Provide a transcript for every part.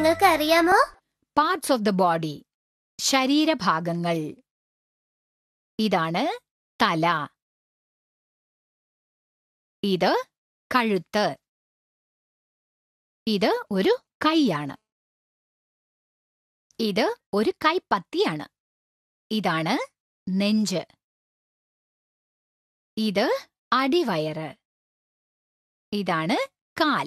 നിങ്ങൾക്ക് അറിയാമോ parts of the body ശരീരഭാഗങ്ങൾ ഇതാണ് തല ഇത് കഴുത്ത് ഇത് ഒരു കൈയാണ് ഇത് ഒരു കൈപ്പത്തിയാണ് ഇതാണ് നെഞ്ച് ഇത് അടിവയറ് ഇതാണ് കാൽ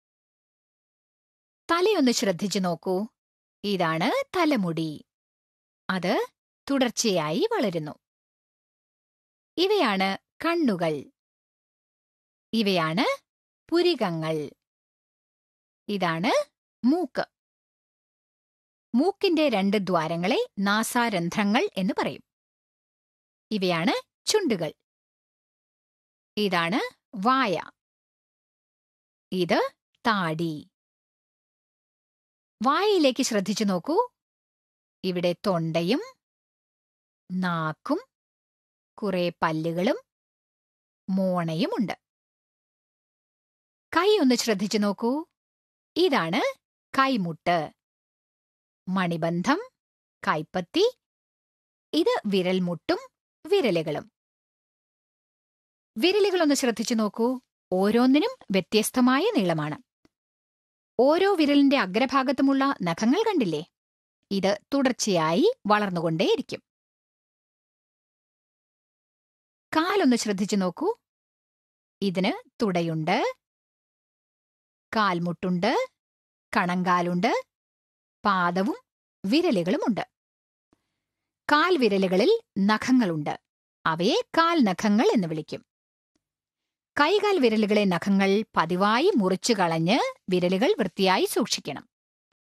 തലയൊന്ന് ശ്രദ്ധിച്ചു നോക്കൂ ഇതാണ് തലമുടി അത് തുടർച്ചയായി വളരുന്നു ഇവയാണ് കണ്ണുകൾ ഇവയാണ് പുരികങ്ങൾ ഇതാണ് മൂക്ക് മൂക്കിന്റെ രണ്ട് ദ്വാരങ്ങളെ നാസാരന്ധ്രങ്ങൾ എന്ന് പറയും ഇവയാണ് ചുണ്ടുകൾ ഇതാണ് വായ ഇത് താടി വായയിലേക്ക് ശ്രദ്ധിച്ചു നോക്കൂ ഇവിടെ തൊണ്ടയും നാക്കും കുറെ പല്ലുകളും മോണയുമുണ്ട് കൈ ഒന്ന് ശ്രദ്ധിച്ചു നോക്കൂ ഇതാണ് കൈമുട്ട് മണിബന്ധം കൈപ്പത്തി ഇത് വിരൽമുട്ടും വിരലുകളും വിരലുകളൊന്ന് ശ്രദ്ധിച്ചു നോക്കൂ ഓരോന്നിനും വ്യത്യസ്തമായ നീളമാണ് ഓരോ വിരലിന്റെ അഗ്രഭാഗത്തുമുള്ള നഖങ്ങൾ കണ്ടില്ലേ ഇത് തുടർച്ചയായി വളർന്നുകൊണ്ടേയിരിക്കും കാലൊന്ന് ശ്രദ്ധിച്ചു നോക്കൂ ഇതിന് തുടയുണ്ട് കാൽമുട്ടുണ്ട് കണങ്കാലുണ്ട് പാദവും വിരലുകളുമുണ്ട് കാൽവിരലുകളിൽ നഖങ്ങളുണ്ട് അവയെ കാൽ നഖങ്ങൾ എന്ന് വിളിക്കും കൈകാൽ വിരലുകളെ നഖങ്ങൾ പതിവായി മുറിച്ചു കളഞ്ഞ് വിരലുകൾ വൃത്തിയായി സൂക്ഷിക്കണം